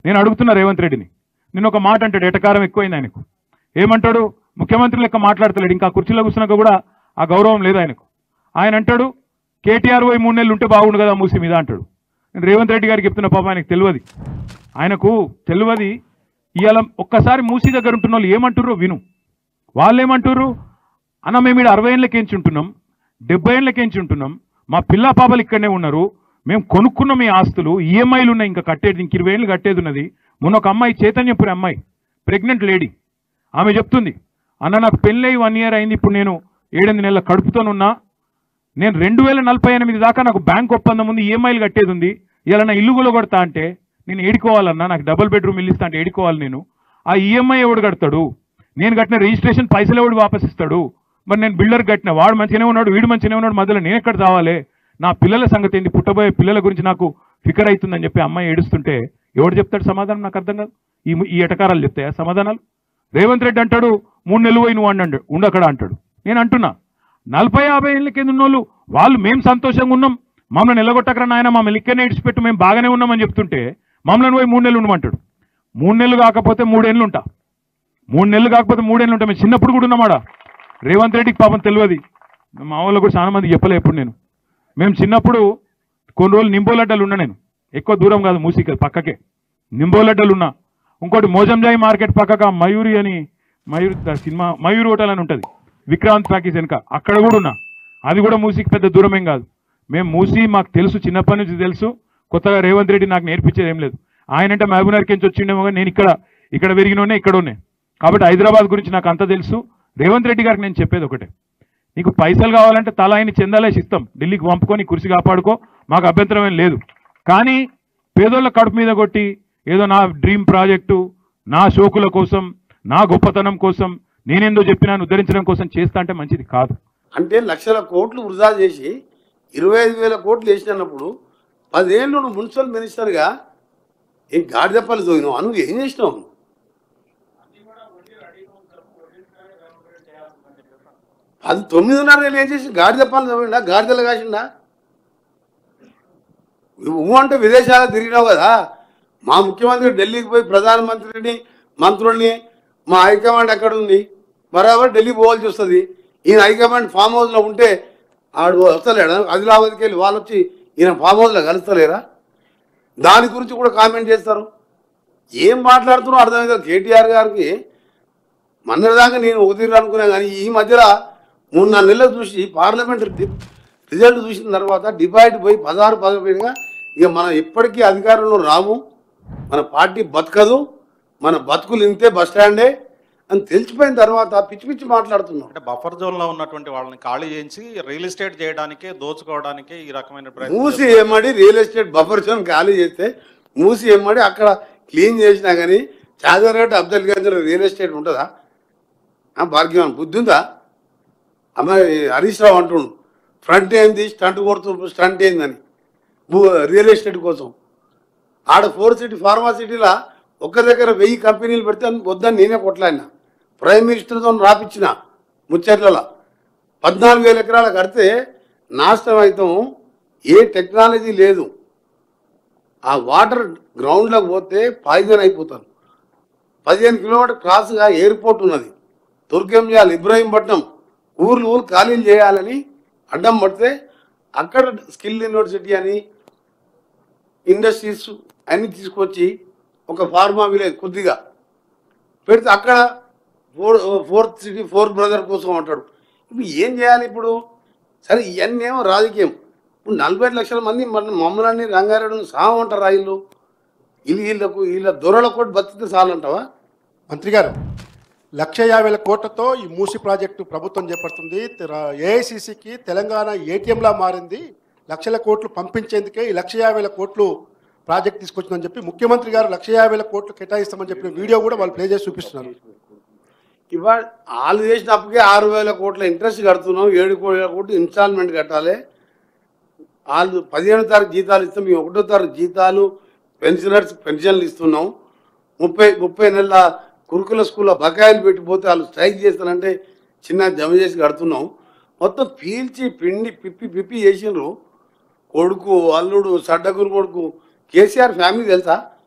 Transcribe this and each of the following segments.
నేను అడుగుతున్నా రేవంత్ రెడ్డిని నేను ఒక మాట అంటాడు ఎటకారం ఎక్కువైంది ఆయనకు ఏమంటాడు ముఖ్యమంత్రి లెక్క మాట్లాడతలేడు ఇంకా కుర్చీలో కూర్చున్నాక కూడా ఆ గౌరవం లేదు ఆయనకు ఆయన అంటాడు కేటీఆర్ పోయి మూడు నెలలు ఉంటే బాగుండు కదా మూసి మీద అంటాడు నేను రేవంత్ రెడ్డి గారికి చెప్తున్న పాప ఆయనకు తెలియదు ఆయనకు తెలియదు ఇవాళ ఒక్కసారి మూసి దగ్గర ఉంటున్న వాళ్ళు ఏమంటుర్రో విను వాళ్ళు ఏమంటుర్రు అన్న మేము ఇక్కడ అరవై ఏళ్ళకేంచి ఉంటున్నాం డెబ్బై ఏళ్ళకేంచి ఉంటున్నాం మా పిల్ల పాపలు ఇక్కడనే ఉన్నారు మేము కొనుక్కున్నాం ఈ ఆస్తులు ఈఎంఐలు ఉన్నాయి ఇంకా కట్టేది ఇంక ఇరవై ఏళ్ళు కట్టేది ఉన్నది మొన్న ఒక అమ్మాయి చైతన్యపురి అమ్మాయి ప్రెగ్నెంట్ లేడీ ఆమె చెప్తుంది అన్న నాకు పెళ్ళై వన్ ఇయర్ అయింది ఇప్పుడు నేను ఏడెనిమిది నెలల కడుపుతోనున్నా నేను రెండు వేల నలభై ఎనిమిది దాకా నాకు బ్యాంక్ ఒప్పందం ఉంది ఈఎంఐలు కట్టేది ఉంది ఇలా నా ఇల్లు కూడా కొడతా అంటే నేను ఏడుకోవాలన్నా నాకు డబుల్ బెడ్రూమ్ ఇల్లు ఇస్తా అంటే ఏడుకోవాలి నేను ఆ ఈఎంఐ ఎవడు కడతాడు నేను కట్టిన రిజిస్ట్రేషన్ పైసలు ఎవడు వాపస్ ఇస్తాడు మరి నేను బిల్డర్ కట్టిన వాడు మంచిగానే ఉన్నాడు వీడు మంచిగానే ఉన్నాడు మధ్యలో నేను ఎక్కడ రావాలి నా పిల్లల సంగతి ఏంది పుట్టబోయే పిల్లల గురించి నాకు ఫికర్ అవుతుందని చెప్పి అమ్మాయి ఏడుస్తుంటే ఎవడు చెప్తాడు సమాధానం నాకు అర్థం కాదు ఈ ఈ ఎటకారాలు చెప్తాయా సమాధానాలు రేవంత్ రెడ్డి అంటాడు మూడు నెలలు పోయి నువ్వు అన్నాడు ఉండక్కడ అంటాడు నేను అంటున్నా నలభై యాభై ఏళ్ళ కింద ఉన్నోళ్ళు వాళ్ళు మేము సంతోషంగా ఉన్నాం మమ్మల్ని నిలగొట్టకరా నాయన మమ్మల్ని ఇక్కడనే ఇడిచిపెట్టు మేము బాగానే ఉన్నామని చెప్తుంటే మమ్మల్ని పోయి మూడు నెలలు ఉండమంటాడు మూడు నెలలు కాకపోతే మూడేళ్ళు ఉంటా మూడు నెలలు కాకపోతే మూడేళ్ళు ఉంటా మేము చిన్నప్పుడు కూడా ఉన్నామాడా రేవంత్ రెడ్డికి పాపం తెలియదు మా వాళ్ళు కూడా చాలా మంది చెప్పలే ఎప్పుడు నేను మేము చిన్నప్పుడు కొన్ని రోజులు నింబోలడ్డలు ఉన్నా నేను ఎక్కువ దూరం కాదు మూసిక పక్కకే నింబోలడ్డలు ఉన్నా ఇంకోటి మోజంజాయి మార్కెట్ పక్కక మయూరి అని మయూరి ద సినిమా మయూరి హోటల్ అని ఉంటుంది విక్రాంత్ ప్యాకేజ్ వెనక అక్కడ కూడా ఉన్నా అది కూడా మూసికి పెద్ద దూరమేం కాదు మేము మూసి మాకు తెలుసు చిన్నప్పటి నుంచి తెలుసు కొత్తగా రేవంత్ రెడ్డి నాకు నేర్పించేది ఏం లేదు ఆయన అంటే మహబూబ్నగర్ నుంచి వచ్చిండేమో కానీ నేను ఇక్కడ ఇక్కడ పెరిగినోనే ఇక్కడ ఉన్నాయి కాబట్టి హైదరాబాద్ గురించి నాకు అంత తెలుసు రేవంత్ రెడ్డి గారికి నేను చెప్పేది ఒకటే నీకు పైసలు కావాలంటే తల ఆయన చెందాలేసి ఇస్తాం ఢిల్లీకి పంపుకొని కుర్చీ కాపాడుకో మాకు అభ్యంతరం ఏం లేదు కానీ పేదోళ్ళ కడుపు మీద కొట్టి ఏదో నా డ్రీమ్ ప్రాజెక్టు నా షోకుల కోసం నా గొప్పతనం కోసం నేనేందో చెప్పినాను ఉద్ధరించడం కోసం చేస్తా అంటే మంచిది కాదు అంటే లక్షల కోట్లు వృధా చేసి ఇరవై ఐదు వేల కోట్లు వేసినప్పుడు పదేళ్ళు నువ్వు మున్సిపల్ మినిస్టర్గా ఏం గాడిదప్పలు తోగినావు అను ఏం చేసినావు నువ్వు? అది తొమ్మిదిన్నర ఏళ్ళు ఏం చేసి గాడిదప్పలు తోగిండా గాడిదలు కాసిండా నువ్వు అంటే విదేశాలకు తిరిగినావు కదా మా ముఖ్యమంత్రి ఢిల్లీకి పోయి ప్రధానమంత్రిని మంత్రుల్ని మా హైకమాండ్ ఎక్కడ ఉంది బరాబర్ ఢిల్లీ పోవాల్సి వస్తుంది ఈయన హైకమాండ్ ఫామ్ హౌస్లో ఉంటే ఆడు వస్తలేడా ఆదిలాబాద్కి వెళ్ళి వాళ్ళు వచ్చి ఈయన ఫామ్ హౌస్లో కలుస్తలేరా దాని గురించి కూడా కామెంట్ చేస్తారు ఏం మాట్లాడుతున్నావు అర్థమైంది కేటీఆర్ గారికి మొన్నటిదాకా నేను ఉదిరి అనుకున్నా కానీ ఈ మధ్యలో మూడు నాలుగు నెలలు చూసి పార్లమెంట్ రి- రిజల్ట్ చూసిన తర్వాత డిపాజిట్ పోయి పదహారు పదపోయిగా ఇక మనం ఎప్పటికీ అధికారంలో రాము మన పార్టీ బతకదు మన బతుకులు ఇంతే బస్ స్టాండే అని తెలిసిపోయిన తర్వాత పిచ్చి పిచ్చి మాట్లాడుతున్నాం అంటే బఫర్ జోన్ లో ఉన్నటువంటి వాళ్ళని ఖాళీ చేయించి రియల్ ఎస్టేట్ చేయడానికి దోచుకోవడానికి ఈ రకమైన ప్రయత్నం మూసి ఏమడి రియల్ ఎస్టేట్ బఫర్ జోన్ ఖాళీ చేస్తే మూసి ఏమడి అక్కడ క్లీన్ చేసినా కానీ చాదరేట్ అబ్దుల్ గంజ్లో రియల్ ఎస్టేట్ ఉంటుందా ఆ, భాగ్యం బుద్ధి ఉందా అమ్మ హరీష్ రావు అంటుండు ఫ్రంట్ ఏంది స్టంట్ కొడుతు స్టంట్ ఏందని భూ రియల్ ఎస్టేట్ కోసం ఆడ ఫోర్ సిటీ ఫార్మా సిటీలో ఒక్క దగ్గర వెయ్యి కంపెనీలు పెడితే వద్దని నేనే కొట్లాడినా ప్రైమ్ మినిస్టర్తో రాపిచ్చిన ముచ్చట్లలో పద్నాలుగు వేల ఎకరాలు కడితే నాశనం అవుతాం ఏ టెక్నాలజీ లేదు ఆ వాటర్ గ్రౌండ్లోకి పోతే పాయిజన్ అయిపోతారు పదిహేను కిలోమీటర్ క్రాస్గా ఎయిర్పోర్ట్ ఉన్నది తుర్కెంజాల్ ఇబ్రాహీంపట్నం ఊర్లు ఊరు ఖాళీలు చేయాలని అడ్డం పడితే అక్కడ స్కిల్ యూనివర్సిటీ అని ఇండస్ట్రీస్ అన్ని తీసుకొచ్చి ఒక ఫార్మా విలేజ్ కొద్దిగా పెడితే అక్కడ four fourth city fourth brother కోసం అంటాడు ఇప్పుడు ఏం చేయాలి ఇప్పుడు సరే ఇవన్నీ ఏమో రాజకీయం ఇప్పుడు నలభై లక్షల మంది మన మమ్మల్ని రంగారెడ్డి సావం అంటారు రాయిళ్ళు వీళ్ళు వీళ్ళకు వీళ్ళ దొరల కూడా బతికితే చాలంటావా మంత్రి గారు లక్ష యాభై వేల కోట్లతో ఈ మూసి ప్రాజెక్టు ప్రభుత్వం చేపడుతుంది ఏఐసిసికి తెలంగాణ ఏటీఎంలా మారింది లక్షల కోట్లు పంపించేందుకే ఈ లక్ష యాభై వేల కోట్లు ప్రాజెక్ట్ తీసుకొచ్చిందని చెప్పి ముఖ్యమంత్రి గారు లక్ష యాభై వేల కోట్లు కేటాయిస్తామని చెప్పిన వీడియో కూడా వాళ్ళు ప్లే చేసి చూపిస్తున్నారు ఇవాళ వాళ్ళు చేసిన అప్పటికే ఆరు వేల కోట్ల ఇంట్రెస్ట్ కడుతున్నాం ఏడు వేల కోట్లు ఇన్స్టాల్మెంట్ కట్టాలి వాళ్ళు పదిహేను తారీఖు జీతాలు ఇస్తాం మేము ఒకటో తారీఖు జీతాలు పెన్షనర్స్ పెన్షన్లు ఇస్తున్నాం ముప్పై ముప్పై నెలల కురుకుల స్కూల్లో బకాయిలు పెట్టిపోతే వాళ్ళు స్ట్రైక్ చేస్తారంటే చిన్న జమ చేసి కడుతున్నాం మొత్తం పీల్చి పిండి పిప్పి పిప్పి చేసిండ్రు కొడుకు అల్లుడు సడ్డగురు కొడుకు కేసీఆర్ ఫ్యామిలీ తెలుసా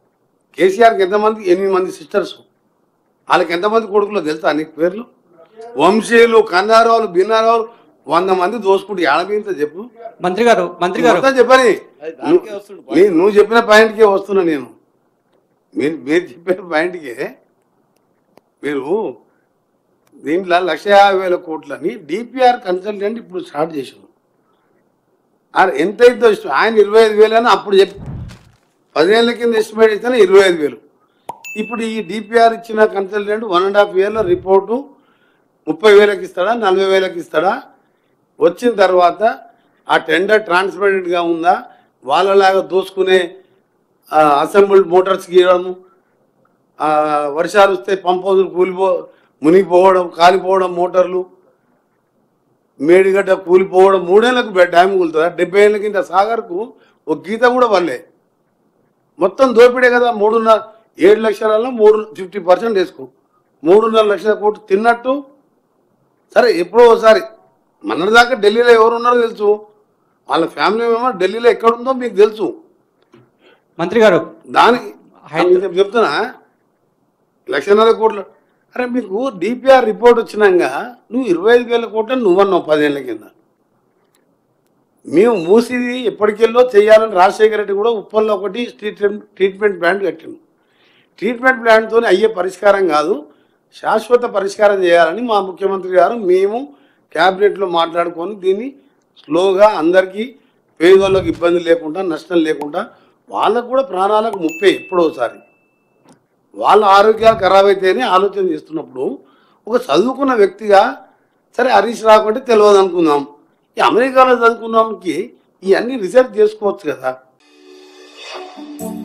కేసీఆర్కి ఎంతమంది ఎనిమిది మంది సిస్టర్స్ వాళ్ళకి ఎంతమంది కొడుకులో తెలుసా నీకు పేర్లు వంశీయులు కన్నారావులు బిన్నారావులు వంద మంది దోసుకుంటూ ఏడబీంతో చెప్పు మంత్రి గారు మంత్రి గారు మొత్తం చెప్పని నువ్వు- నీ- నువ్వు చెప్పిన పాయింట్కే వస్తున్నా నేను మీరు మీరు చెప్పిన పాయింట్కే మీరు దీంట్లో లక్ష యాభై వేల కోట్లని డిపిఆర్ కన్సల్టెంట్ ఇప్పుడు స్టార్ట్ చేసాను ఆయన ఎంత అయితే ఇష్టం ఆయన ఇరవై ఐదు వేలు అని అప్పుడు చెప్పి పదివేల కింద ఎస్టిమేట్ ఇస్తేనే ఇరవై ఐదు వేలు ఇప్పుడు ఈ డిపిఆర్ ఇచ్చిన కన్సల్టెంట్ వన్ అండ్ హాఫ్ ఇయర్లో రిపోర్టు ముప్పై వేలకు ఇస్తాడా నలభై వేలకు ఇస్తాడా వచ్చిన తర్వాత ఆ టెండర్ ట్రాన్స్పరెంట్గా ఉందా వాళ్ళలాగా దోసుకునే అసెంబ్ల్డ్ మోటార్స్ గీయడము ఆ, వర్షాలు వస్తే పంప్ హౌజులు కూలిపో మునిగిపోవడం కాలిపోవడం మోటార్లు మేడిగడ్డ కూలిపోవడం మూడేళ్లకు బె- డ్యామ్ కూలుతుందా డెబ్బై ఏళ్ళ కింద సాగర్కు ఒక గీత కూడా వల్లే మొత్తం దోపిడే కదా మూడున్నర ఏడు లక్షలలో మూడు ఫిఫ్టీ పర్సెంట్ వేసుకో మూడున్నర లక్షల కోట్లు తిన్నట్టు సరే ఎప్పుడో ఒకసారి మొన్నటిదాకా ఢిల్లీలో ఎవరు ఉన్నారో తెలుసు వాళ్ళ ఫ్యామిలీ మెంబర్ ఢిల్లీలో ఎక్కడుందో మీకు తెలుసు మంత్రి గారు దానికి నేను చెప్తున్నా లక్షన్నర కోట్లు అరే మీకు డిపిఆర్ రిపోర్ట్ వచ్చినాక నువ్వు ఇరవై ఐదు వేల కోట్లు నువ్వన్నావు పదేళ్ల కింద మేము మూసిది ఎప్పటికెళ్ళో చేయాలని రాజశేఖర రెడ్డి కూడా ఉప్పల్లో ఒకటి ట్రీట్మెంట్ ట్రీట్మెంట్ ప్లాంట్ కట్టిండు ట్రీట్మెంట్ ప్లాంట్తో అయ్యే పరిష్కారం కాదు శాశ్వత పరిష్కారం చేయాలని మా ముఖ్యమంత్రి గారు మేము క్యాబినెట్లో మాట్లాడుకొని దీన్ని స్లోగా అందరికీ పేదోళ్ళకి ఇబ్బంది లేకుండా నష్టం లేకుండా వాళ్ళకు కూడా ప్రాణాలకు ముప్పే ఎప్పుడోసారి వాళ్ళ ఆరోగ్యాలు ఖరాబ్ అయితేనే ఆలోచన చేస్తున్నప్పుడు ఒక చదువుకున్న వ్యక్తిగా సరే హరీష్ రాకుంటే తెలియదు అనుకుందాం ఈ అమెరికాలో చదువుకున్నాంకి ఇవన్నీ రీసెర్చ్ చేసుకోవచ్చు కదా